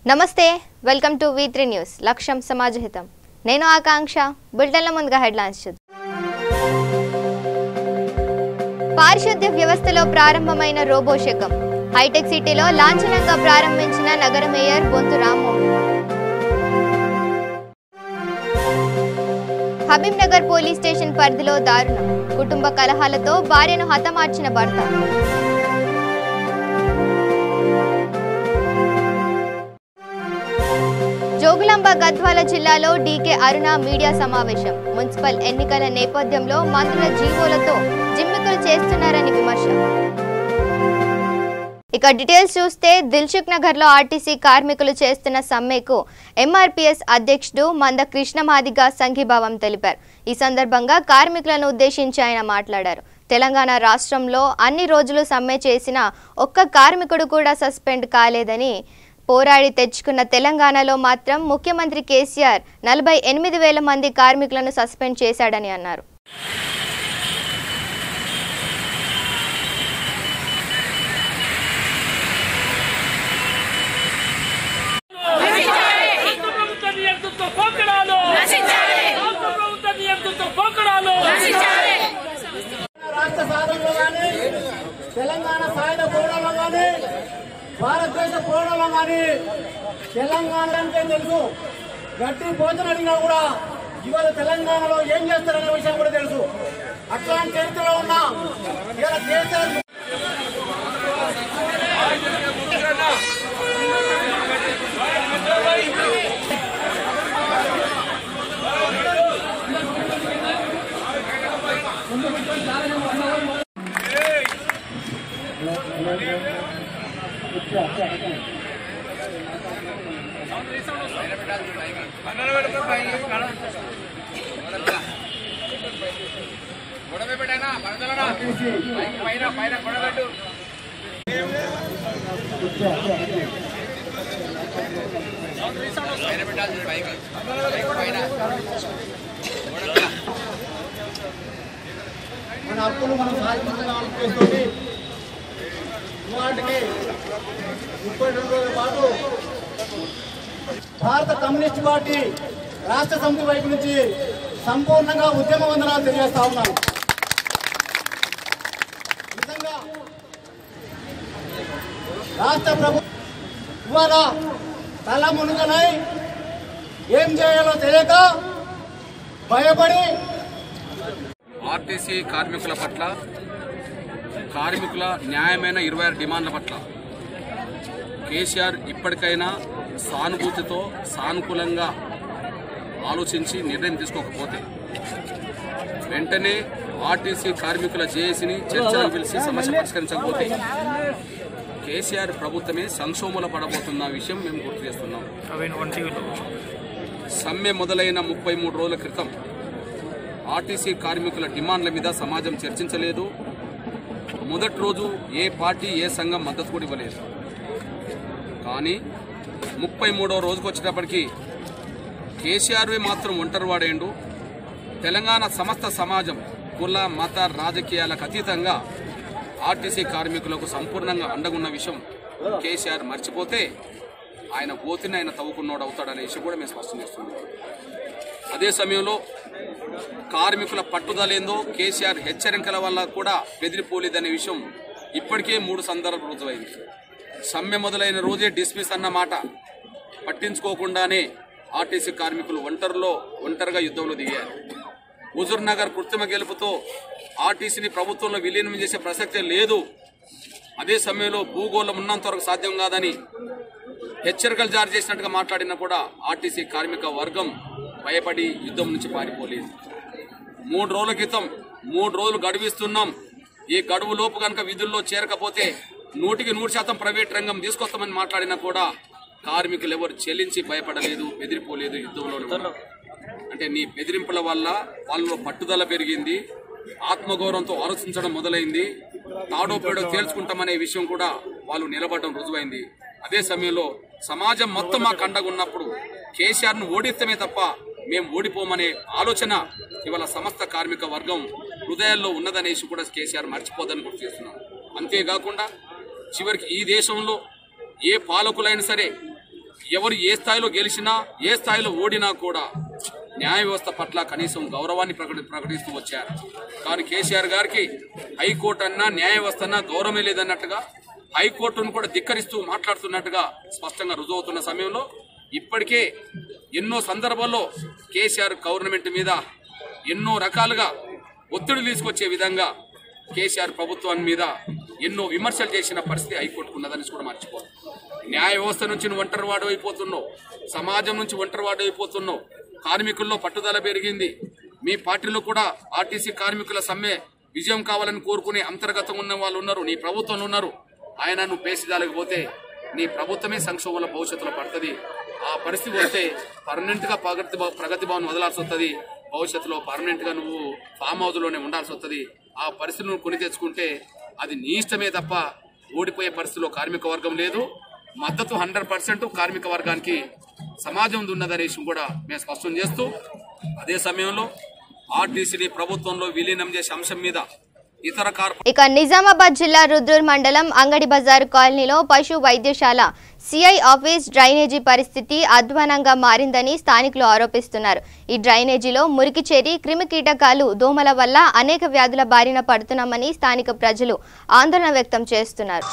నమస్తే welcome to V three news లక్ష్యం సమాజహితం నేను ఆకాంక్ష బులెటిన్ల ముందుగా హెడ్లైన్స్ చూద్దాం పారిశుద్ధ్య వ్యవస్థలో ప్రారంభమైన రోబో శకం హైటెక్ సిటీలో లాంఛనంగా ప్రారంభించిన నగర mayor Bonthu Rammohan Habib Nagar police station పరిధిలో దారుణం కుటుంబ కలహాలతో భార్యను హతమార్చిన భర్త జోగులాంబ గద్వాల జిల్లాలో డీకే అరుణ మీడియా సమావేశం మున్సిపల్ ఎన్నికల నేపథ్యంలో మంత్రుల జీవోలతో జిమ్మికులు చేస్తున్నారని విమర్శ ఇక డీటెయిల్స్ చూస్తే దిల్సుఖ్ నగర్ లో ఆర్టీసీ కార్మికులు చేస్తున్న సమ్మెకు ఎంఆర్పీఎస్ అధ్యక్షుడు మంద కృష్ణమాదిగా సంఘీభావం తెలిపారు ఈ సందర్భంగా కార్మికులను ఉద్దేశించి ఆయన మాట్లాడారు తెలంగాణ రాష్ట్రంలో అన్ని రోజులు సమ్మె చేసిన ఒక్క కార్మికుడు కూడా సస్పెండ్ కాలేదని పోరాడి తెచ్చుకున్న తెలంగాణలో మాత్రం ముఖ్యమంత్రి కేసీఆర్ నలభై ఎనిమిది వేల మంది కార్మికులను సస్పెండ్ చేశాడని అన్నారు రాష్ట్ర ప్రభుత్వ నియంత్రిత పోకడాలు రాష్ట్ర ప్రభుత్వ నియంత్రిత పోకడాలు రాష్ట్ర సాధనలో కానీ తెలంగాణ సాయుధ పోరాటంలో కానీ భారతదేశ పోరాటంలో కానీ తెలంగాణ అంటే తెలుసు గట్టి భోజనం అడిగినా కూడా ఇవాళ తెలంగాణలో ఏం చేస్తారనే విషయం కూడా తెలుసు అట్లాంటి చరిత్రలో ఉన్న ఇవాళ కేసీఆర్ మన హక్కులు మనం సాధించడానికి చేస్తుంది వాటికి ముప్పై రెండు రోజుల పాటు భారత కమ్యూనిస్ట్ పార్టీ రాష్ట్ర సమితి వైపు నుంచి సంపూర్ణంగా ఉద్యమ వందనాలు తెలియజేస్తా ఉన్నాను నిజంగా రాష్ట్ర ప్రభుత్వం ఇవాళ తల మునుగనై ఏం చేయాలో తెలియక భయపడి ఆర్టీసీ కార్మికుల పట్ల కార్మికుల న్యాయమైన ఇరవై ఆరు డిమాండ్ల పట్ల కేసీఆర్ ఇప్పటికైనా సానుభూతితో సానుకూలంగా ఆలోచించి నిర్ణయం తీసుకోకపోతే వెంటనే ఆర్టీసీ కార్మికుల జేఏసీని చర్చలకు పిలిచి సమస్య పరిష్కరించకపోతే కేసీఆర్ ప్రభుత్వమే సంక్షోభంలో పడబోతున్న విషయం మేము గుర్తు చేస్తున్నాం సమ్మె మొదలైన ముప్పై మూడు రోజుల క్రితం ఆర్టీసీ కార్మికుల డిమాండ్ల మీద సమాజం చర్చించలేదు మొదటి రోజు ఏ పార్టీ ఏ సంఘం మద్దతు కూడా ఇవ్వలేదు కానీ ముప్పై మూడో రోజుకు వచ్చేటప్పటికి కేసీఆర్వే మాత్రం ఒంటరి వాడేండు తెలంగాణ సమస్త సమాజం కుల మత రాజకీయాలకు అతీతంగా ఆర్టీసీ కార్మికులకు సంపూర్ణంగా అండగున్న విషయం కేసీఆర్ మర్చిపోతే ఆయన పోతిని ఆయన తవ్వుకున్నోడు అవుతాడనే విషయం కూడా మేము స్పష్టం చేస్తున్నాం అదే సమయంలో కార్మికుల పట్టుదలేందో కేసీఆర్ హెచ్చరికల వల్ల కూడా బెదిరిపోలేదనే విషయం ఇప్పటికే మూడు సందర్భాలు రుజువైంది సమ్మె మొదలైన రోజే డిస్మిస్ అన్న మాట పట్టించుకోకుండానే ఆర్టీసీ కార్మికులు ఒంటరిలో ఒంటరిగా యుద్ధంలో దిగారు హుజూర్ నగర్ కృత్రిమ గెలుపుతో ఆర్టీసీని ప్రభుత్వంలో విలీనం చేసే ప్రసక్తే లేదు అదే సమయంలో భూగోళం ఉన్నంత వరకు సాధ్యం కాదని హెచ్చరికలు జారీ చేసినట్టుగా మాట్లాడినా కూడా ఆర్టీసీ కార్మిక వర్గం భయపడి యుద్ధం నుంచి పారిపోలేదు మూడు రోజుల క్రితం మూడు రోజులు గడువిస్తున్నాం ఈ గడువు లోపు కనుక విధుల్లో చేరకపోతే నూటికి నూరు శాతం ప్రైవేట్ రంగం తీసుకొస్తామని మాట్లాడినా కూడా కార్మికులు ఎవరు చెల్లించి భయపడలేదు బెదిరిపోలేదు యుద్ధంలో ఉన్నారు. అంటే నీ బెదిరింపుల వల్ల వాళ్ళలో పట్టుదల పెరిగింది ఆత్మగౌరవంతో ఆలోచించడం మొదలైంది తాడో పేడో తేల్చుకుంటామనే విషయం కూడా వాళ్ళు నిలబడడం రుజువైంది అదే సమయంలో సమాజం మొత్తం మా కండగా ఉన్నప్పుడు కేసీఆర్ ను ఓడిస్తమే తప్ప మేము ఓడిపోమనే ఆలోచన ఇవాళ సమస్త కార్మిక వర్గం హృదయాల్లో ఉన్నదనేసి కూడా కేసీఆర్ మర్చిపోదని గుర్తు చేస్తున్నాం అంతేకాకుండా చివరికి ఈ దేశంలో ఏ పాలకులైనా సరే ఎవరు ఏ స్థాయిలో గెలిచినా ఏ స్థాయిలో ఓడినా కూడా న్యాయ వ్యవస్థ పట్ల కనీసం గౌరవాన్ని ప్రకటి ప్రకటిస్తూ వచ్చారు కానీ కేసీఆర్ గారికి హైకోర్టు అన్నా న్యాయ వ్యవస్థ అన్నా గౌరవమే లేదన్నట్టుగా హైకోర్టును కూడా ధిక్కరిస్తూ మాట్లాడుతున్నట్టుగా స్పష్టంగా రుజువవుతున్న సమయంలో ఇప్పటికే ఎన్నో సందర్భాల్లో కేసీఆర్ గవర్నమెంట్ మీద ఎన్నో రకాలుగా ఒత్తిడి తీసుకొచ్చే విధంగా కేసీఆర్ ప్రభుత్వం మీద ఎన్నో విమర్శలు చేసిన పరిస్థితి హైకోర్టుకు ఉన్నదని కూడా మర్చిపోదు న్యాయ వ్యవస్థ నుంచి నువ్వు ఒంటరి వాడు అయిపోతున్నావు సమాజం నుంచి ఒంటరి వాడు అయిపోతున్నావు కార్మికుల్లో పట్టుదల పెరిగింది మీ పార్టీలో కూడా ఆర్టీసీ కార్మికుల సమ్మె విజయం కావాలని కోరుకునే అంతర్గతం ఉన్న వాళ్ళు ఉన్నారు నీ ప్రభుత్వంలో ఉన్నారు ఆయన నువ్వు పేసిదాలకు పోతే నీ ప్రభుత్వమే సంక్షోభంలో భవిష్యత్తులో పడుతుంది ఆ పరిస్థితి వస్తే పర్మనెంట్ గా ప్రగతి భవ- ప్రగతి భవన్ వదలాల్సి వస్తుంది భవిష్యత్తులో పర్మనెంట్ గా నువ్వు ఫామ్ హౌస్ లోనే ఉండాల్సి వస్తుంది ఆ పరిస్థితులను నువ్వు కొని తెచ్చుకుంటే అది నీ ఇష్టమే తప్ప ఓడిపోయే పరిస్థితిలో కార్మిక వర్గం లేదు మద్దతు హండ్రెడ్ పర్సెంట్ కార్మిక వర్గానికి సమాజం ఉన్నదనే విషయం కూడా మేము స్పష్టం చేస్తూ అదే సమయంలో ఆర్టీసీని ప్రభుత్వంలో విలీనం చేసే అంశం మీద ఇతర కార్పొరేట్ ఇక నిజామాబాద్ జిల్లా రుద్రూర్ మండలం అంగడి బజార్ కాలనీలో పశు వైద్యశాల సిఐ ఆఫీస్ డ్రైనేజీ పరిస్థితి అధ్వానంగా మారిందని స్థానికులు ఆరోపిస్తున్నారు ఈ డ్రైనేజీలో మురికి చేరి క్రిమికీటకాలు దోమల వల్ల అనేక వ్యాధుల బారిన పడుతున్నామని స్థానిక ప్రజలు ఆందోళన వ్యక్తం చేస్తున్నారు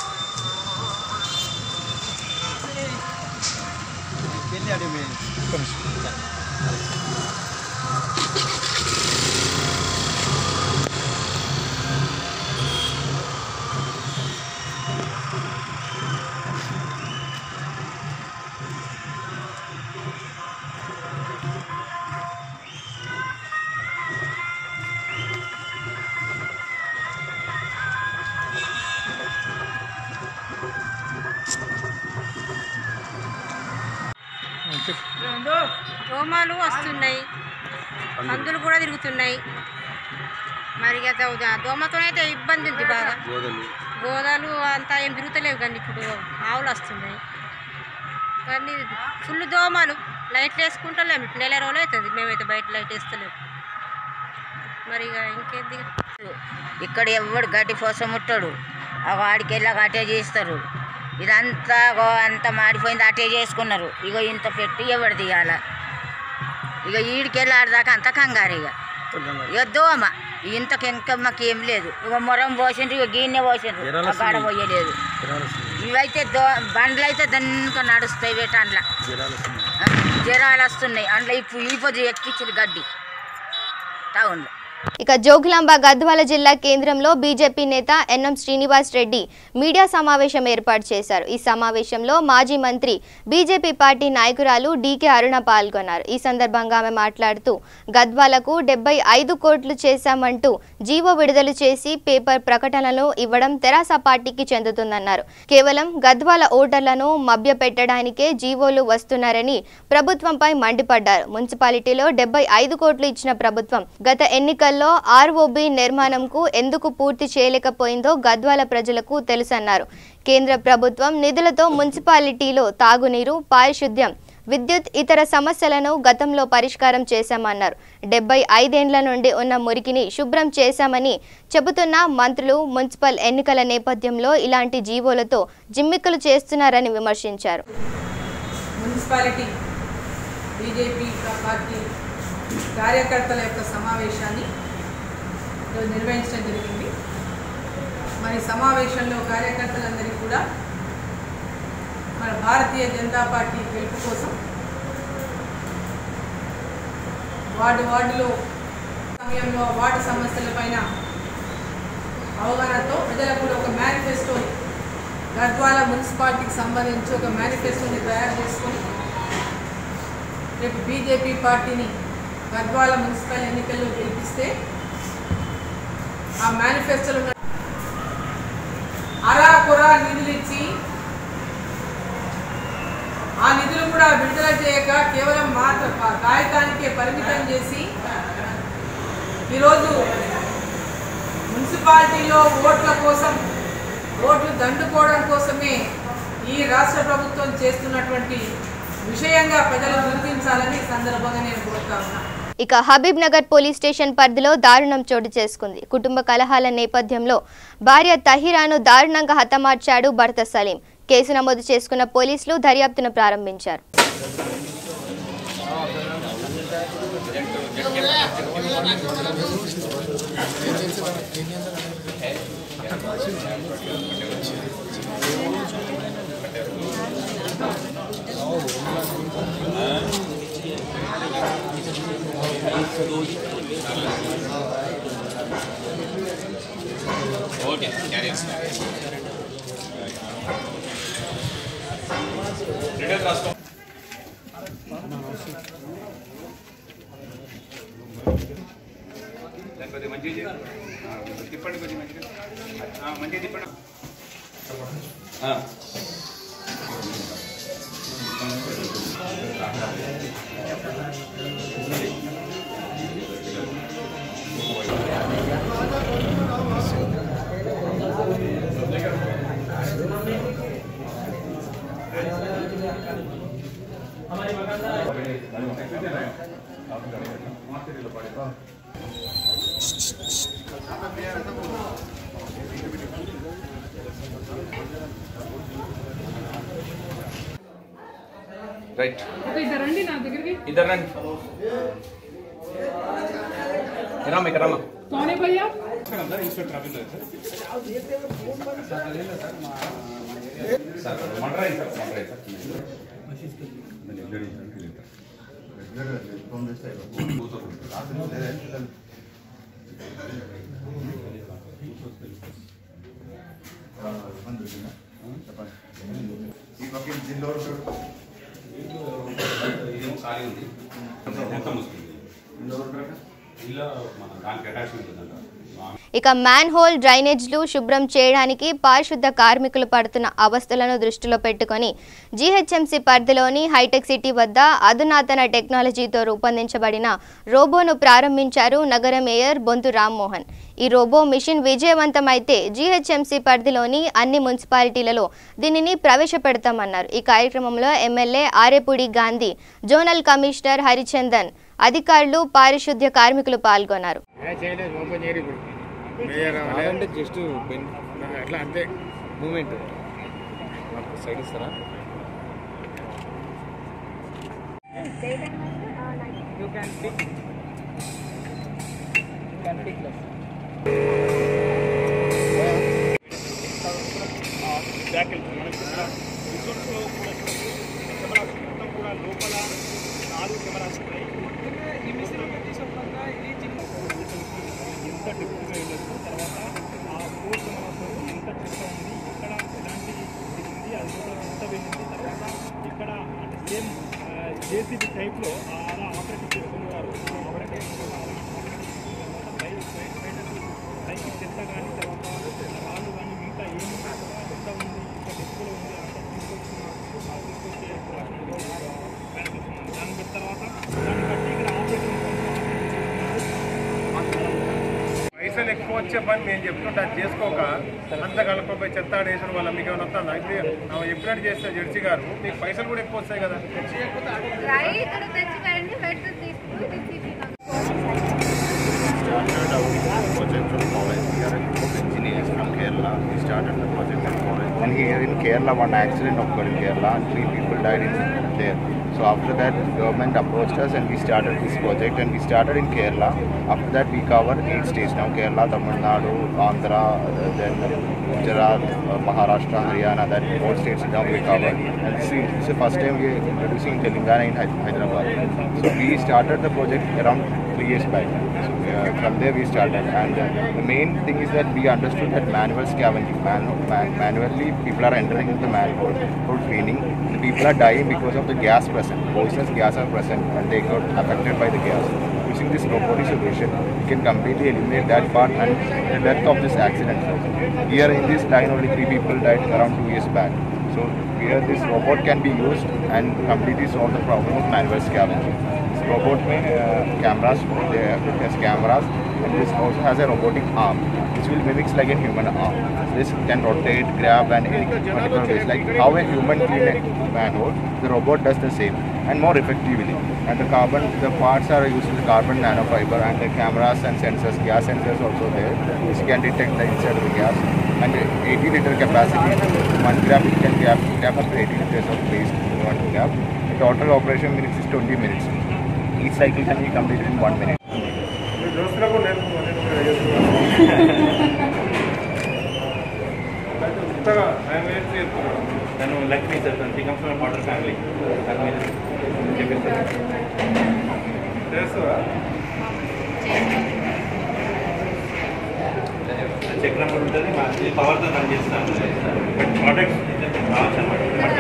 దోమలు వస్తున్నాయి పందులు కూడా తిరుగుతున్నాయి మరి ఇక దో- దోమతోనైతే ఇబ్బంది ఉంది బాగా గోదాలు అంతా ఏం తిరుగుతలేవు కానీ ఇప్పుడు ఆవులు వస్తున్నాయి కానీ ఫుల్ దోమలు లైట్లు వేసుకుంటలేము ఇప్పుడు నెల రోజులు అవుతుంది మేమైతే బయట లైట్ వేస్తలేము మరి ఇక ఇంకేంది ఇక? ఇక్కడ ఎవడు గడ్డి పోస ముట్టడు ఆ వాడికి వెళ్ళి అటే చేస్తారు ఇదంతా గో అంతా మాడిపోయింది అటే చేసుకున్నారు ఇగో ఇంత పెట్టి ఎవడు తీయాల ఇక ఈడికి వెళ్ళి ఆడదాకా అంత కంగారు ఇక ఇక దోమ ఇంతకు ఇంకా మాకు ఏం లేదు ఇక మొరం పోసిండ్రు ఇక గిన్నె పోసిండ్రు ఆ గాడ పోయలేదు ఇవైతే దో బండ్లు అయితే దన్నుక నడుస్తాయి వేట అందులో జ్వరాలు వస్తున్నాయి అందులో ఇప్పుడు ఈ పొద్దు ఎక్కించారు గడ్డి టౌన్లో ఇక జోగులాంబ గద్వాల జిల్లా కేంద్రంలో బీజేపీ నేత ఎన్ఎం శ్రీనివాస్ రెడ్డి మీడియా సమావేశం ఏర్పాటు చేశారు ఈ సమావేశంలో మాజీ మంత్రి బీజేపీ పార్టీ నాయకురాలు డీకే అరుణ పాల్గొన్నారు ఈ సందర్భంగా ఆమె మాట్లాడుతూ గద్వాలకు డెబ్బై ఐదు కోట్లు చేశామంటూ జీవో విడుదల చేసి పేపర్ ప్రకటనలు ఇవ్వడం తెరాస పార్టీకి చెందుతుందన్నారు కేవలం గద్వాల ఓటర్లను మభ్యపెట్టడానికే జీవోలు వస్తున్నారని ప్రభుత్వంపై మండిపడ్డారు మున్సిపాలిటీలో డెబ్బై ఐదు కోట్లు ఇచ్చిన ప్రభుత్వం గత ఎన్నికల్లో ఆర్ఓబి నిర్మాణంకు ఎందుకు పూర్తి చేయలేకపోయిందో గద్వాల ప్రజలకు తెలుసన్నారు కేంద్ర ప్రభుత్వం నిధులతో మున్సిపాలిటీలో తాగునీరు పారిశుద్ధ్యం విద్యుత్ ఇతర సమస్యలను గతంలో పరిష్కారం చేశామన్నారు డెబ్బై ఐదేండ్ల నుండి ఉన్న మురికిని శుభ్రం చేశామని చెబుతున్న మంత్రులు మున్సిపల్ ఎన్నికల నేపథ్యంలో ఇలాంటి జీవోలతో జిమ్మిక్కులు చేస్తున్నారని విమర్శించారు మున్సిపాలిటీ బీజేపీ పార్టీ కార్యకర్తల యొక్క సమావేశాన్ని ఈరోజు నిర్వహించడం జరిగింది మరి సమావేశంలో కార్యకర్తలందరికీ కూడా మన భారతీయ జనతా పార్టీ గెలుపు కోసం వార్డు వార్డులో సమయంలో వార్డు సమస్యలపైన అవగాహనతో ప్రజలకు కూడా ఒక మేనిఫెస్టో గద్వాల మున్సిపాలిటీకి సంబంధించి ఒక మేనిఫెస్టోని తయారు చేసుకొని రేపు బీజేపీ పార్టీని గద్వాల మున్సిపల్ ఎన్నికల్లో గెలిపిస్తే ఆ మేనిఫెస్టోలో ఉన్న అరా కొరా నిధులు ఇచ్చి ఆ నిధులు కూడా విడుదల చేయక కేవలం మాట కాగితానికే పరిమితం చేసి ఈరోజు మున్సిపాలిటీలో ఓట్ల కోసం ఓట్లు దండుకోవడం కోసమే ఈ రాష్ట్ర ప్రభుత్వం చేస్తున్నటువంటి విషయంగా ప్రజలు గుర్తించాలని ఈ సందర్భంగా నేను కోరుతా ఉన్నా ఇక హబీబ్ నగర్ పోలీస్ స్టేషన్ పరిధిలో దారుణం చోటు చేసుకుంది కుటుంబ కలహాల నేపథ్యంలో భార్య తహిరాను దారుణంగా హతమార్చాడు భర్త సలీం కేసు నమోదు చేసుకున్న పోలీసులు దర్యాప్తును ప్రారంభించారు రైట్ ఇద్దరు రండి నా దగ్గరికి ఇద్దరు రండి రామ్మ ఇక్కడ రామ్మ కౌనే భయ్యా ఇదేమో ఖాళీ ఉంది మొత్తం వస్తుంది ఇలా మన దానికి అటాచ్మెంట్ ఉందంట ఇక మ్యాన్ హోల్ డ్రైనేజ్లు శుభ్రం చేయడానికి పారిశుద్ధ కార్మికులు పడుతున్న అవస్థలను దృష్టిలో పెట్టుకొని జీహెచ్ఎంసీ పరిధిలోని హైటెక్ సిటీ వద్ద అధునాతన టెక్నాలజీతో రూపొందించబడిన రోబోను ప్రారంభించారు నగర మేయర్ బొంతు రామ్మోహన్ ఈ రోబో మిషన్ విజయవంతమైతే జీహెచ్ఎంసీ పరిధిలోని అన్ని మున్సిపాలిటీలలో దీనిని ప్రవేశపెడతామన్నారు ఈ కార్యక్రమంలో MLA Arepudi Gandhi zonal commissioner Harichandan అధికారులు పారిశుద్ధ్య కార్మికులు పాల్గొన్నారు అంటే జస్ట్ అట్లా అంతే మూమెంట్ సైడ్ ఇస్తారా ఇక్కడ అంటే సేమ్ జేసీబీ టైప్లో అలా ఆపరేట్ చేసుకున్నారు ఆపరేట్ పైకి చెత్త కానీ తర్వాత రాళ్ళు కానీ మిగతా ఏమి చెత్త ఉంది ఇంకా డిస్కులో ఉంది అంతా తీసుకొచ్చుకున్నారు ఆ తీసుకొచ్చి దాన్ని పెట్టిన తర్వాత దాన్ని బట్టి ఇక్కడ ఆపరేటింగ్ పైసలు ఎక్కువ వచ్చే పని నేను చెప్తుంటే అది చేసుకోక అంత కలపపోయి చెత్త వేసిన వల్ల మీకు ఏమైనా వస్తుందా ఇప్పుడు ఆమె చెప్పినట్టు చేస్తే జడ్జి గారు మీకు పైసలు కూడా ఎక్కువ వస్తాయి కదా రైతులు తెచ్చిపోయండి పెట్టు తీసుకుని started our project from college. We are a group of engineers from Kerala. We started the project from college. And here in Kerala, one accident occurred in Kerala and three people died in there. So after that, government approached us and we started this project and we started in Kerala. After that, we cover eight states now: Kerala, Tamil Nadu, Andhra, uh, then Gujarat, uh, Maharashtra, Haryana. That four states now we cover. And this is, this is the first time we are introducing Telangana in Hy- Hyderabad. So we started the project around three years back. So uh, from there we started, and uh, the main thing is that we understood that manual scavenging, man, man, manually people are entering into the manhole for cleaning. The people are dying because of the gas present, poisonous gas are present, and they got affected by the gas. Using this robotic solution, we can completely eliminate that part and the death of this accident. Here in this line, only three people died around two years back. So here this robot can be used and completely solve the problem of manual scavenging. This robot में uh, cameras, there it has cameras and this also has a robotic arm which will mimics like a human arm. This can rotate, grab and any particular ways like how a human clean a manhole, the robot does the same and more effectively. And the carbon, the parts are using the carbon nanofiber and the cameras and sensors, gas sensors also there, which can detect the inside of the gas. And 80 liter capacity, one grab it can grab, grab up to 80 liters of waste in one grab. The total operation minutes is 20 minutes. Each cycle can be completed in one minute. మీ దోస్తులకు నేను నేను చేస్తున్నాను. అయితే కొత్తగా ఆయన ఏం చేస్తున్నాడు తను Lakshmi sir తను శ్రీకాంత్ ఫ్రమ్ వాటర్ ఫ్యామిలీ తన మీద చెప్పేస్తారు చేస్తారా చెక్ నెంబర్ ఉంటుంది మా ఇది పవర్తో రన్ చేస్తాను బట్ ప్రోడక్ట్స్ రావచ్చు అనమాట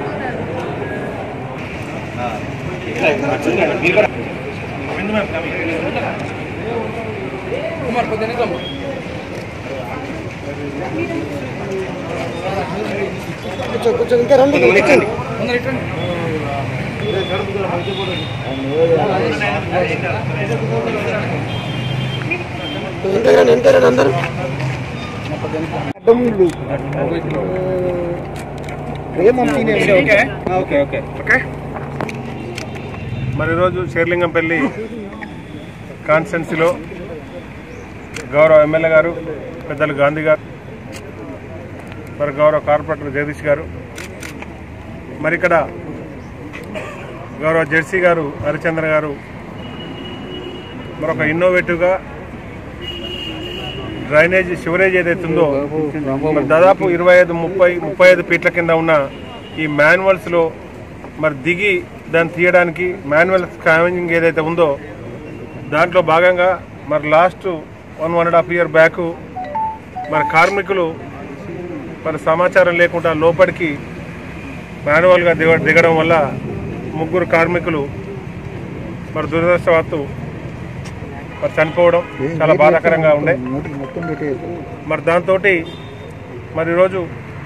మీరు కూడా విందు మ్యామ్ కుమార్ పొద్దున్న రమ్మ కూర్చో కూర్చో ఇంకా రండి రండి. ముందర ఇట్టండి ఎంత రండి ఎంత రండి అందరూ ఓకే ఓకే ఓకే ఓకే మరి ఈరోజు షేర్లింగంపల్లి కాన్స్టెన్సీలో గౌరవ ఎమ్మెల్యే గారు పెద్దలు గాంధీ గారు మరి గౌరవ కార్పొరేటర్ జగదీష్ గారు మరి ఇక్కడ గౌరవ జెర్సీ గారు హరిచంద్ర గారు మరొక ఇన్నోవేటివ్గా డ్రైనేజ్ సివరేజ్ ఏదైతే ఉందో మరి దాదాపు ఇరవై ఐదు ముప్పై ముప్పై ఐదు ఫీట్ల కింద ఉన్న ఈ మాన్యువల్స్లో మరి దిగి దాన్ని తీయడానికి మాన్యువల్ స్కావెంజింగ్ ఏదైతే ఉందో దాంట్లో భాగంగా మరి last one one and half year back మరి కార్మికులు మరి సమాచారం లేకుండా లోపలికి మాన్యువల్గా దిగ దిగడం వల్ల ముగ్గురు కార్మికులు మరి దురదృష్టవత్తు మరి చనిపోవడం చాలా బాధాకరంగా ఉండే మరి దాంతో మరి ఈరోజు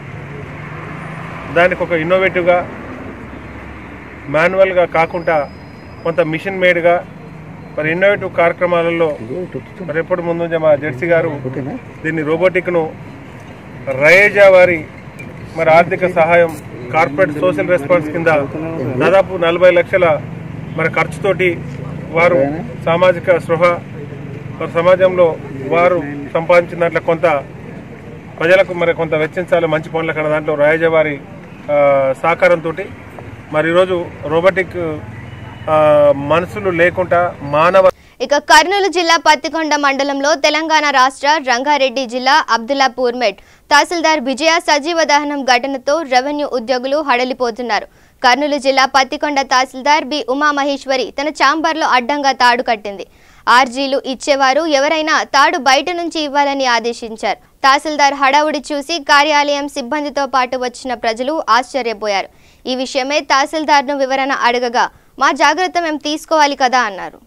దానికి ఒక ఇన్నోవేటివ్గా మాన్యువల్గా కాకుండా కొంత మిషన్ మేడ్గా మరి ఇన్నోవేటివ్ కార్యక్రమాలలో మరి ఎప్పటి ముందు మా జెర్సీ గారు దీన్ని రోబోటిక్ను రయేజా వారి మరి ఆర్థిక సహాయం కార్పొరేట్ సోషల్ రెస్పాన్స్ కింద దాదాపు నలభై లక్షల మరి ఖర్చుతోటి వారు సామాజిక స్పృహ మరి సమాజంలో వారు సంపాదించినట్ల కొంత ప్రజలకు మరి కొంత వెచ్చించాలి మంచి పనుల కన్నా దాంట్లో రాయజ వారి ఆ, సహకారంతో మరి ఈరోజు రోబోటిక్ ఆ, మనుషులు లేకుండా మానవ ఇక కర్నూలు జిల్లా పత్తికొండ మండలంలో తెలంగాణ రాష్ట్ర రంగారెడ్డి జిల్లా అబ్దుల్లాపూర్ మెట్ తహసీల్దార్ విజయ సజీవ దహనం ఘటనతో రెవెన్యూ ఉద్యోగులు హడలిపోతున్నారు కర్నూలు జిల్లా పత్తికొండ తహసీల్దార్ బి ఉమామహేశ్వరి తన ఛాంబర్లో అడ్డంగా తాడు కట్టింది ఆర్జీలు ఇచ్చేవారు ఎవరైనా తాడు బయట నుంచి ఇవ్వాలని ఆదేశించారు తహసీల్దార్ హడావుడి చూసి కార్యాలయం సిబ్బందితో పాటు వచ్చిన ప్రజలు ఆశ్చర్యపోయారు ఈ విషయమే తహసీల్దార్ను వివరణ అడగగా మా జాగ్రత్త మేము తీసుకోవాలి కదా అన్నారు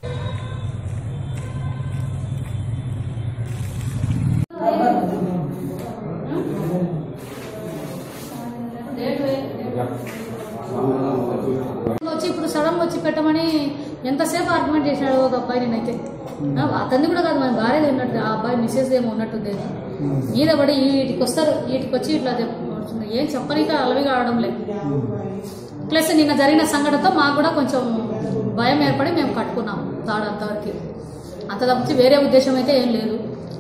వచ్చి ఇప్పుడు సడన్ వచ్చి పెట్టమని ఎంతసేపు ఆర్గ్యుమెంట్ చేశాడు ఒక అబ్బాయి నేనైతే ఆ, అతన్ని కూడా కాదు మన భార్య ఉన్నట్టు ఆ అబ్బాయి మిస్సెస్ ఏమో ఉన్నట్టుంది మీద పడి వీటికి వస్తారు వీటికి వచ్చి ఇట్లా చెప్పుకుంటుంది ఏం చెప్పనీక అలవిగా ఆడడం లేదు ప్లస్ నిన్న జరిగిన సంఘటనతో మాకు కూడా కొంచెం భయం ఏర్పడి మేము కట్టుకున్నాం తాడు అంతవరకు అంత తప్పించి వేరే ఉద్దేశం అయితే ఏం లేదు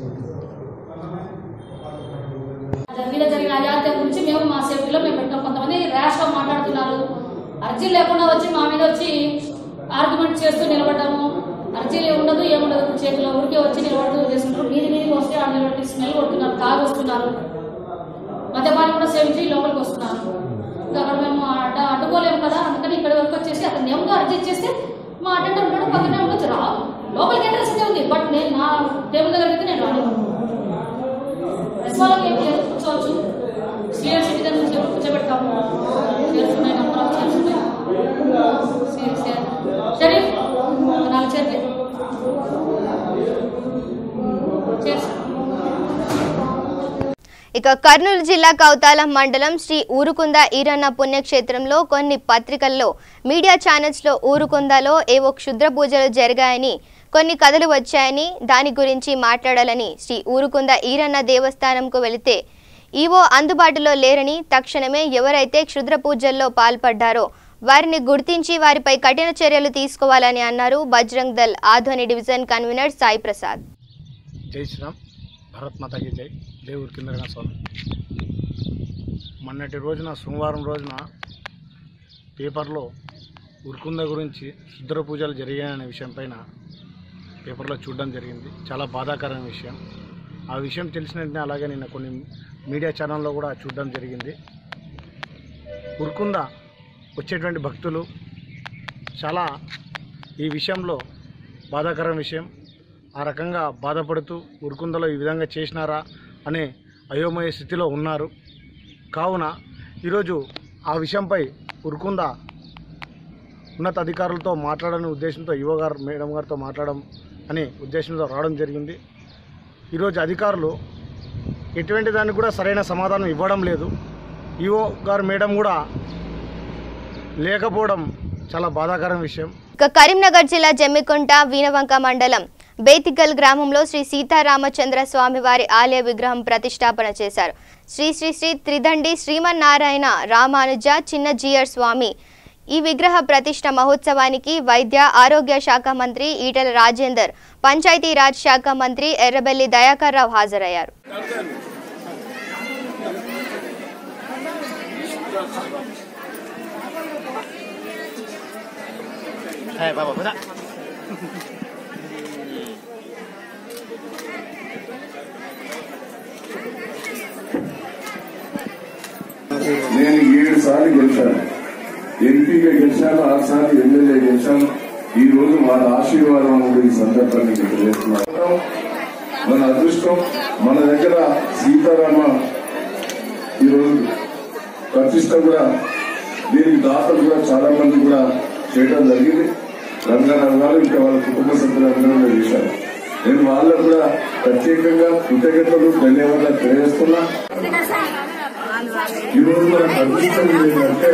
అతని మీద జరిగిన అజాగ్రత్త గురించి మేము మా సేఫ్టీలో మేము పెట్టాం కొంతమంది ర్యాష్ గా మాట్లాడుతున్నారు అర్జీ లేకుండా వచ్చి మా మీద వచ్చి ఆర్గ్యుమెంట్ చేస్తూ నిలబడ్డాము అర్జీ ఉండదు ఏముండదు చేతిలో ఊరికే వచ్చి నిలబడుతూ చేస్తుంటారు మీది మీదకి వస్తే ఆ నిలబడి స్మెల్ కొడుతున్నారు తాగి వస్తున్నారు మద్యపానం కూడా సేవించి లోపలికి వస్తున్నారు ఇంకా అక్కడ మేము అడ్డ అడ్డుకోలేము కదా అందుకని ఇక్కడ వరకు వచ్చేసి అతను ఏముందో అర్జీ ఇచ్చేస్తే మా అటెండర్ ఉంటాడు పక్కనే ఉండొచ్చు రా లోపలికి ఎంట్రెన్స్ ఉంది బట్ నేను నా టేబుల్ దగ్గర అయితే నేను రాను రెస్పాన్స్ ఏం లేదు కూర్చోవచ్చు సీనియర్ సిటిజన్ నుంచి కూర్చోబెడతాము చైర్స్ ఉన్నాయి నంబర్ ఆఫ్ చైర్స్ ఉన్నాయి సీ- సీ- షరీఫ్ ఒక నాలుగు చైర్లు చైర్స్ ఇక కర్నూలు జిల్లా కౌతాలం మండలం శ్రీ ఊరుకుంద ఈరన్న పుణ్యక్షేత్రంలో కొన్ని పత్రికల్లో మీడియా ఛానల్స్లో ఊరుకుందలో ఏవో క్షుద్ర పూజలు జరిగాయని కొన్ని కథలు వచ్చాయని దాని గురించి మాట్లాడాలని శ్రీ ఊరుకుంద ఈరన్న దేవస్థానంకు వెళితే ఈవో అందుబాటులో లేరని తక్షణమే ఎవరైతే క్షుద్ర పూజల్లో పాల్పడ్డారో వారిని గుర్తించి వారిపై కఠిన చర్యలు తీసుకోవాలని అన్నారు బజరంగ్ దల్ ఆధ్వని డివిజన్ కన్వీనర్ సాయి ప్రసాద్ జై శ్రీరామ్ భారత్ మాతాకి జై జై ఊరికిందరగా స్వామి మొన్నటి రోజున సోమవారం రోజున పేపర్లో ఉరుకుంద గురించి రుద్ర పూజలు జరిగాయనే విషయం పైన పేపర్లో చూడడం జరిగింది చాలా బాధాకరమైన విషయం ఆ విషయం తెలిసిన వెంటనే అలాగే నిన్న కొన్ని మీడియా ఛానల్లో కూడా చూడడం జరిగింది ఉరుకుంద వచ్చేటువంటి భక్తులు చాలా ఈ విషయంలో బాధాకరమైన విషయం ఆ రకంగా బాధపడుతూ ఉరుకుందలో ఈ విధంగా చేసినారా అనే అయోమయ స్థితిలో ఉన్నారు కావున ఈరోజు ఆ విషయంపై ఉరుకుంద ఉన్నత అధికారులతో మాట్లాడని ఉద్దేశంతో యువ గారు మేడం గారితో మాట్లాడడం అనే ఉద్దేశంతో రావడం జరిగింది ఈరోజు అధికారులు ఎటువంటి దానికి కూడా సరైన సమాధానం ఇవ్వడం లేదు ఈఓ గారు మేడం కూడా లేకపోవడం చాలా బాధాకరం విషయం ఇక కరీంనగర్ జిల్లా జమ్మికుంట వీనవంక మండలం బేతిగల్ గ్రామంలో శ్రీ సీతారామచంద్ర స్వామి వారి ఆలయ విగ్రహం ప్రతిష్టాపన చేశారు శ్రీ శ్రీ శ్రీ త్రిదండి శ్రీమన్నారాయణ రామానుజ చిన్న జీయర్ స్వామి ఈ విగ్రహ ప్రతిష్ట మహోత్సవానికి వైద్య ఆరోగ్య శాఖ మంత్రి ఈటల రాజేందర్ పంచాయతీరాజ్ శాఖ మంత్రి ఎర్రబెల్లి దయాకర్ రావు హాజరయ్యారు నేను ఏడు సార్లు గెలిచాను ఎంపీగా గెలిచాను ఆరు సార్లు ఎమ్మెల్యే గెలిచాను ఈ రోజు వాళ్ళ ఆశీర్వాదం కూడా ఈ సందర్భాన్ని మీకు తెలియజేస్తున్నాను మన అదృష్టం మన దగ్గర సీతారామ ఈరోజు ప్రతిష్ట కూడా దీనికి దాతలు కూడా చాలా మంది కూడా చేయడం జరిగింది రంగారావు ఇంకా వాళ్ళ కుటుంబ సభ్యులందరూ కూడా చేశారు నేను వాళ్ళకు కూడా ప్రత్యేకంగా కృతజ్ఞతలు ధన్యవాదాలు తెలియజేస్తున్నా ఈ రోజు మన అదృష్టం ఏంటంటే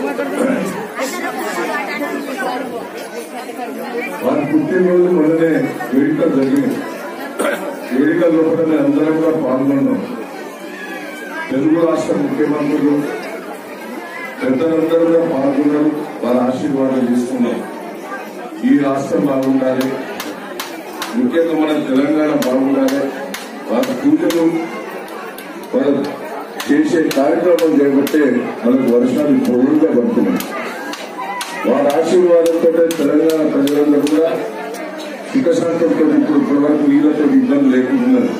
వారి పుట్టినరోజు మొన్ననే వేడుక జరిగింది వేడుక లోపల మేము అందరం కూడా పాల్గొన్నాం తెలుగు రాష్ట్ర ముఖ్యమంత్రులు పెద్దలందరూ కూడా పాల్గొన్నారు వారి ఆశీర్వాదం తీసుకున్నాం ఈ రాష్ట్రం బాగుండాలి ముఖ్యంగా మన తెలంగాణ బాగుండాలి వారి పూజలు వారు చేసే కార్యక్రమం చేయబట్టే మనకు వర్షాలు పొరుడుగా పడుతున్నాయి వారి ఆశీర్వాదంతో తెలంగాణ ప్రజలందరూ కూడా సుఖశాంతంతో ఇప్పుడు ఇప్పటివరకు నీళ్ళతో ఇబ్బంది లేకుంటున్నారు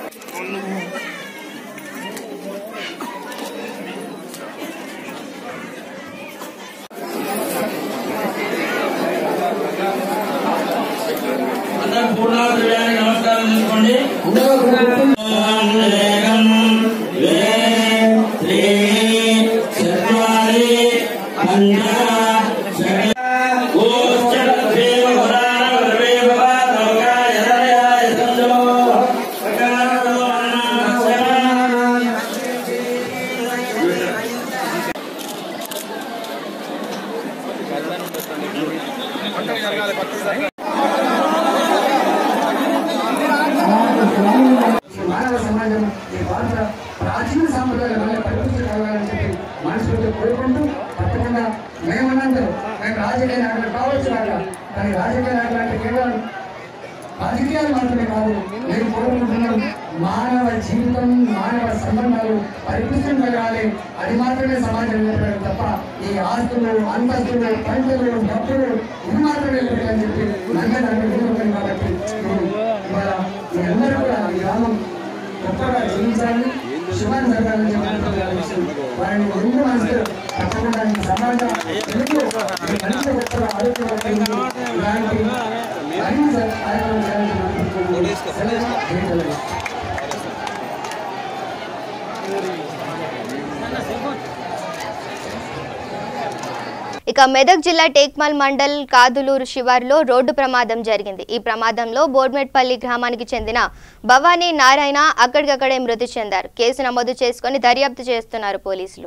అందరూ పూర్ణాహుతి నమస్కారం చేసుకోండి ఏకం ద్వే త్రీ చత్వారి పంచ షట్ గోశ్చత్వేవ పురాణవర్వేవ లోకాయ హరయాయ సంజో సకారో మానవ సమాజం ఈ భారత ప్రాచీన సాంప్రదాయాల పరిస్థితి కలగాలని చెప్పి మనసులో కోరుకుంటూ తప్పకుండా మేమన్నందరూ మేము రాజకీయ నాయకులు కావచ్చు కాక కానీ రాజకీయ నాయకులు అంటే కేవలం రాజకీయాలు మాత్రమే కాదు మేము కోరుకుంటున్నాం మానవ జీవితం మానవ సంబంధాలు పరిపుష్టం కలగాలి అది మాత్రమే సమాజం నిలబడదు తప్ప ఈ ఆస్తులు అంతస్తులు పంటలు డబ్బులు ఇది మాత్రమే నిలబడాలని చెప్పి నన్ను అనుకుంటున్నాను కాబట్టి నేను ఇవాళ మీ అందరూ కూడా ఈ గ్రామం గొప్పగా జీవించాలని శివాన్ని జరగాలని చెప్పి వారిని ముందు మనసు తప్పకుండా ఈ సమాజ తెలుగు ఈ మనిషి గొప్పగా ఆరోగ్యవంతంగా ఇలాంటి మరిన్ని కార్యక్రమం చేయాలని అనుకుంటున్నాను. సెలవు. జై తెలంగాణ. ఇక మెదక్ జిల్లా టేక్మల్ మండల్ కాదులూరు శివారులో రోడ్డు ప్రమాదం జరిగింది ఈ ప్రమాదంలో బోర్మెట్పల్లి గ్రామానికి చెందిన భవానీ నారాయణ అక్కడికక్కడే మృతి చెందారు కేసు నమోదు చేసుకుని దర్యాప్తు చేస్తున్నారు పోలీసులు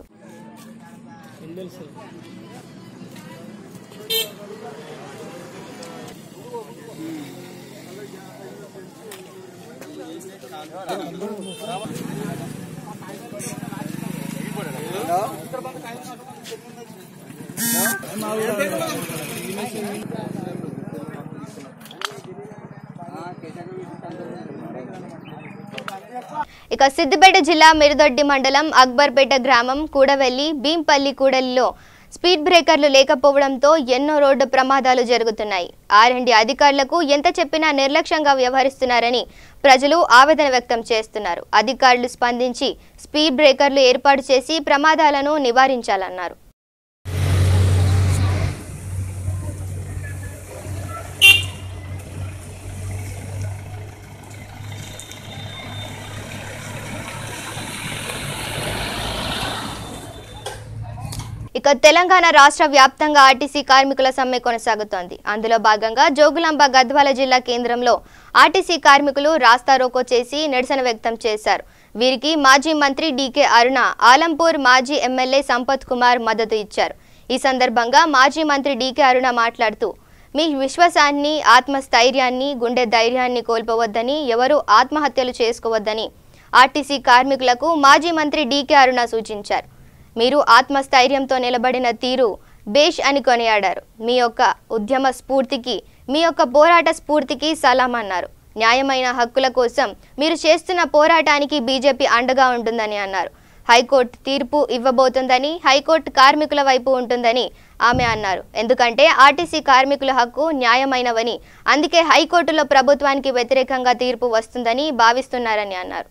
ఇక సిద్దిపేట జిల్లా మిరుదొడ్డి మండలం అక్బర్పేట గ్రామం కూడవెల్లి భీంపల్లి కూడలిలో స్పీడ్ బ్రేకర్లు లేకపోవడంతో ఎన్నో రోడ్డు ప్రమాదాలు జరుగుతున్నాయి ఆర్ఎండి అధికారులకు ఎంత చెప్పినా నిర్లక్ష్యంగా వ్యవహరిస్తున్నారని ప్రజలు ఆవేదన వ్యక్తం చేస్తున్నారు అధికారులు స్పందించి స్పీడ్ బ్రేకర్లు ఏర్పాటు చేసి ప్రమాదాలను నివారించాలన్నారు ఇక తెలంగాణ రాష్ట్ర వ్యాప్తంగా ఆర్టీసీ కార్మికుల సమ్మె కొనసాగుతోంది అందులో భాగంగా జోగులాంబ గద్వాల జిల్లా కేంద్రంలో ఆర్టీసీ కార్మికులు రాస్తారోకో చేసి నిరసన వ్యక్తం చేశారు వీరికి మాజీ మంత్రి డీకే అరుణ ఆలంపూర్ మాజీ ఎమ్మెల్యే సంపత్ కుమార్ మద్దతు ఇచ్చారు ఈ సందర్భంగా మాజీ మంత్రి డీకే అరుణ మాట్లాడుతూ మీ విశ్వాసాన్ని ఆత్మస్థైర్యాన్ని గుండె ధైర్యాన్ని కోల్పోవద్దని ఎవరూ ఆత్మహత్యలు చేసుకోవద్దని ఆర్టీసీ కార్మికులకు మాజీ మంత్రి డీకే అరుణ సూచించారు మీరు ఆత్మస్థైర్యంతో నిలబడిన తీరు బేష్ అని కొనియాడారు మీ యొక్క ఉద్యమ స్ఫూర్తికి మీ యొక్క పోరాట స్ఫూర్తికి సలాం అన్నారు న్యాయమైన హక్కుల కోసం మీరు చేస్తున్న పోరాటానికి బీజేపీ అండగా ఉంటుందని అన్నారు హైకోర్టు తీర్పు ఇవ్వబోతుందని హైకోర్టు కార్మికుల వైపు ఉంటుందని ఆమె అన్నారు ఎందుకంటే ఆర్టీసీ కార్మికుల హక్కు న్యాయమైనవని అందుకే హైకోర్టులో ప్రభుత్వానికి వ్యతిరేకంగా తీర్పు వస్తుందని భావిస్తున్నారని అన్నారు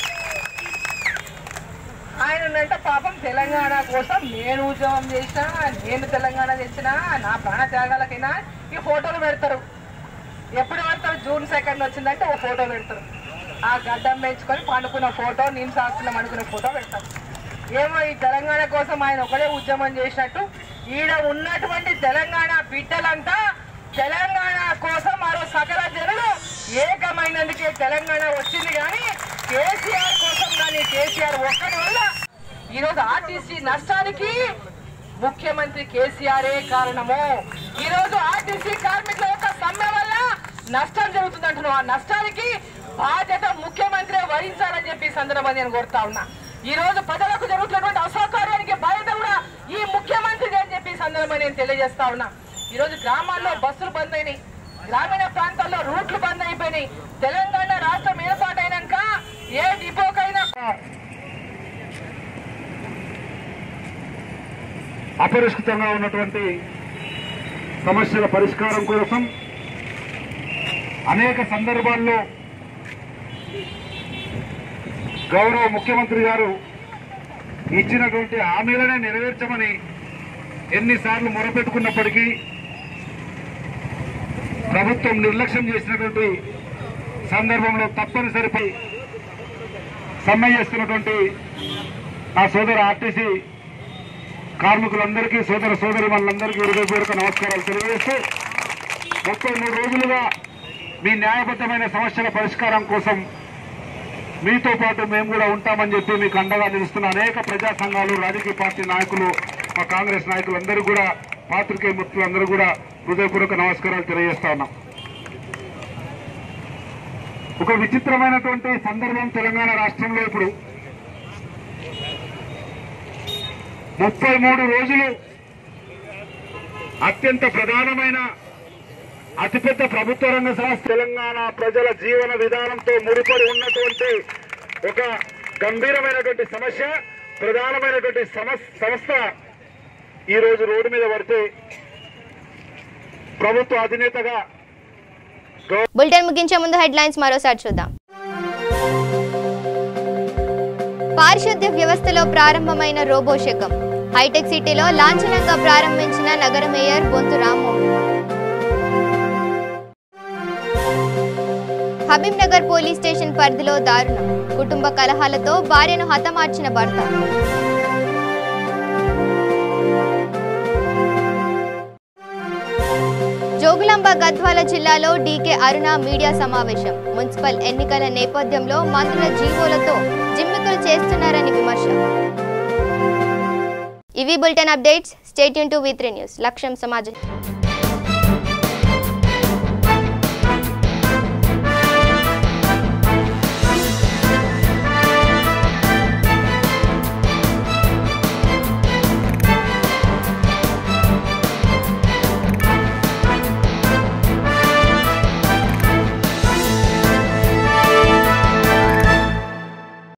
ఆయన ఉన్నంట పాపం తెలంగాణ కోసం నేను ఉద్యమం చేసినా నేను తెలంగాణ తెచ్చినా నా ప్రాణ త్యాగాలకైనా ఈ ఫోటోలు పెడతారు ఎప్పుడు పెడతారు జూన్ సెకండ్ వచ్చిందంటే ఓ ఫోటో పెడతారు ఆ గడ్డం పెంచుకొని పండుకున్న ఫోటో నేను శాస్త్రం అనుకున్న ఫోటో పెడతారు ఏమో ఈ తెలంగాణ కోసం ఆయన ఒకడే ఉద్యమం చేసినట్టు ఈడ ఉన్నటువంటి తెలంగాణ బిడ్డలంతా తెలంగాణ కోసం మరో సకల జనులు ఏకమైనందుకే తెలంగాణ వచ్చింది కానీ కేసీఆర్ కోసం కానీ కేసీఆర్ ఒక్కడి వల్ల ఈరోజు ఆర్టీసీ నష్టానికి ముఖ్యమంత్రి కేసీఆరే కారణము ఈరోజు ఆర్టీసీ కార్మికుల యొక్క సమ్మె వల్ల నష్టం జరుగుతుంది అంటున్నావు ఆ నష్టానికి బాధ్యత ముఖ్యమంత్రి వహించాలని చెప్పి ఈ సందర్భంగా నేను కోరుతా ఉన్నా ఈ రోజు ప్రజలకు జరుగుతున్నటువంటి అసౌకర్యానికి బాధ్యత కూడా ఈ ముఖ్యమంత్రి అని చెప్పి ఈ సందర్భంగా నేను తెలియజేస్తా ఉన్నా ఈ రోజు గ్రామాల్లో బస్సులు బంద్ అయినాయి గ్రామీణ ప్రాంతాల్లో రూట్లు బంద్ అయిపోయినాయి తెలంగాణ రాష్ట్రం ఏర్పాటైనాక ఏ డిపోకైనా అపరిష్కృతంగా ఉన్నటువంటి సమస్యల పరిష్కారం కోసం అనేక సందర్భాల్లో గౌరవ ముఖ్యమంత్రి గారు ఇచ్చినటువంటి హామీలనే నెరవేర్చమని ఎన్నిసార్లు మొరపెట్టుకున్నప్పటికీ ప్రభుత్వం నిర్లక్ష్యం చేసినటువంటి సందర్భంలో తప్పనిసరిపై సమ్మె చేస్తున్నటువంటి నా సోదర ఆర్టీసీ కార్మికులందరికీ సోదర సోదరి మనందరికీ హృదయపూర్వక నమస్కారాలు తెలియజేస్తూ ముప్పై మూడు రోజులుగా మీ న్యాయబద్ధమైన సమస్యల పరిష్కారం కోసం మీతో పాటు మేము కూడా ఉంటామని చెప్పి మీకు అండగా నిలుస్తున్న అనేక ప్రజా సంఘాలు రాజకీయ పార్టీ నాయకులు మా కాంగ్రెస్ నాయకులందరూ కూడా పాత్రికేయ మిత్రులందరూ కూడా హృదయపూర్వక నమస్కారాలు తెలియజేస్తా ఉన్నాం ఒక విచిత్రమైనటువంటి సందర్భం తెలంగాణ రాష్ట్రంలో ఇప్పుడు ముప్పై మూడు రోజులు అత్యంత ప్రధానమైన అతిపెద్ద ప్రభుత్వ రంగ సంస్థ తెలంగాణ ప్రజల జీవన విధానంతో ముడిపడి ఉన్నటువంటి ఒక గంభీరమైనటువంటి సమస్య ప్రధానమైనటువంటి సమస్- సంస్థ ఈ రోజు రోడ్డు మీద పడితే ప్రభుత్వ అధినేతగా బులెటిన్ ముగించే ముందు హెడ్లైన్స్ మరోసారి చూద్దాం పారిశుద్ధ్య వ్యవస్థలో ప్రారంభమైన రోబో శకం హైటెక్ సిటీలో లాంఛనంగా ప్రారంభించిన నగర mayor Bonthu Rammohan Habib Nagar police station పరిధిలో దారుణం కుటుంబ కలహాలతో భార్యను హతమార్చిన భర్త జోగులాంబ గద్వాల జిల్లాలో డీకే అరుణ మీడియా సమావేశం మున్సిపల్ ఎన్నికల నేపథ్యంలో మంత్రుల జీవోలతో జిమ్మికులు చేస్తున్నారని విమర్శ ఇవి bulletin updates state to V news లక్ష్యం సమాజం